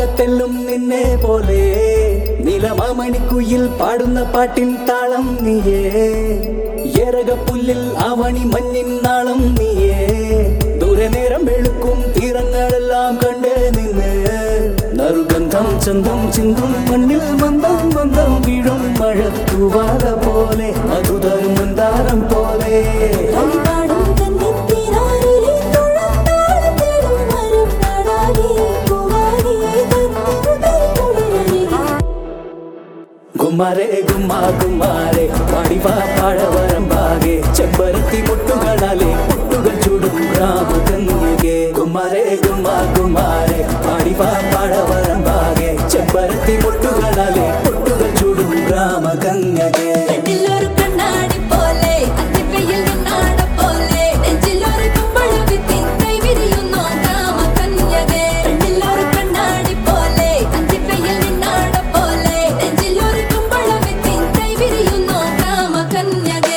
തെല്ലും നിന്നെ പോലെ നിലമാമണിക്കുയിൽ പാടുന്ന പാട്ടിൻ താളം നീയേ എരകപ്പുല്ലിൽ ആവണി മഞ്ഞിൻ നാളം നീയേ ദൂരെ നേരം വെളുക്കും തീരങ്ങളെല്ലാം കണ്ടേ നിന്ന് നറുഗന്ധം ചന്തം ചിന്തും മണ്ണിൽ മന്ദം മന്ദം വീഴും മഴത്തുവാല പോലെ മധുതരും മന്ദാരം പോലെ കളിപാടും കന്നിത്തിനാരിലെ തുഴത്താളം തേടും മരം നാടാകെ പൂവാകെ കത്തിരുതൽ കുളിരഴകി കുമാരേ കുമാ കുമാരേ പാടിവാ പാഴവരമ്പാകെ ചെമ്പരത്തി മുട്ടുകളാലെ മുട്ടുകൾ ചൂടും രാമകന്യകെ കുമാരേ കുമാ കുമാരേ പാടിവാ പാഴവരമ്പാകെ ചെമ്പരത്തി മുട്ടുകളാലെ മുട്ടുകൾ ചൂടും രാമകന്യകെ കണ്ണിലൊരു കണ്ണാടി പോലെ അത്തിപ്പയിൽ നിന്നാട പോലെ നെഞ്ചിലൊരു കുമ്പളവിത്തിൻ കൈ വിരിയുന്നു കാമകന്യകെ കണ്ണിലൊരു കണ്ണാടി പോലെ അത്തിപ്പയിൽ നിന്നാട പോലെ നെഞ്ചിലൊരു കുമ്പളവിത്തിൻ കൈ വിരിയുന്നു കാമകന്യകെ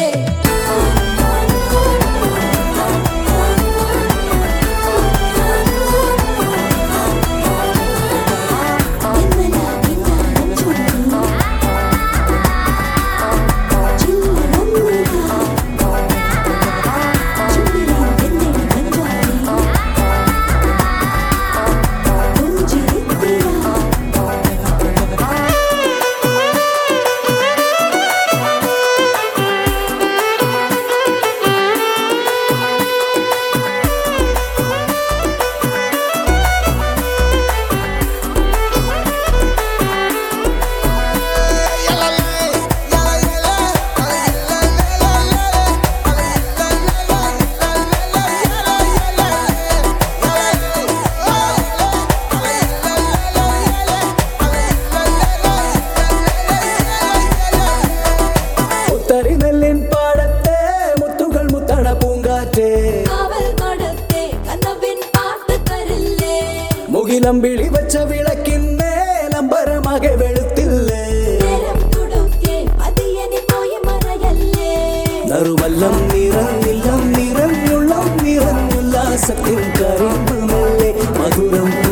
എന്നലാ കിന്നാരം ചൂടി ചില്ലറന്നിതാ ചുണ്ടിലെ തെന്നടി പഞ്ചാബി പുഞ്ചിരിത്തിരാ ഉത്തരി നെല്ലിൻ പാടത്തെ മുത്തുകൾ മുത്തണ പൂങ്കാറ്റേ കാവൽ മടത്തെ കനവിൻ പാട്ട് തരില്ലേ മുകിലം വിളി വച്ച വിളക്കിന്മേലമ്പരമാകെ വെളുത്തില്ലേ നേരം കൊടുക്കെ പതിയനി പോയി മറയല്ലേ നറുവല്ലം നിറഞ്ഞില്ലം നിറഞ്ഞുള്ളം നിറഞ്ഞുല്ലാസത്തിൽ കരിമ്പ് മെല്ലെ മധുരം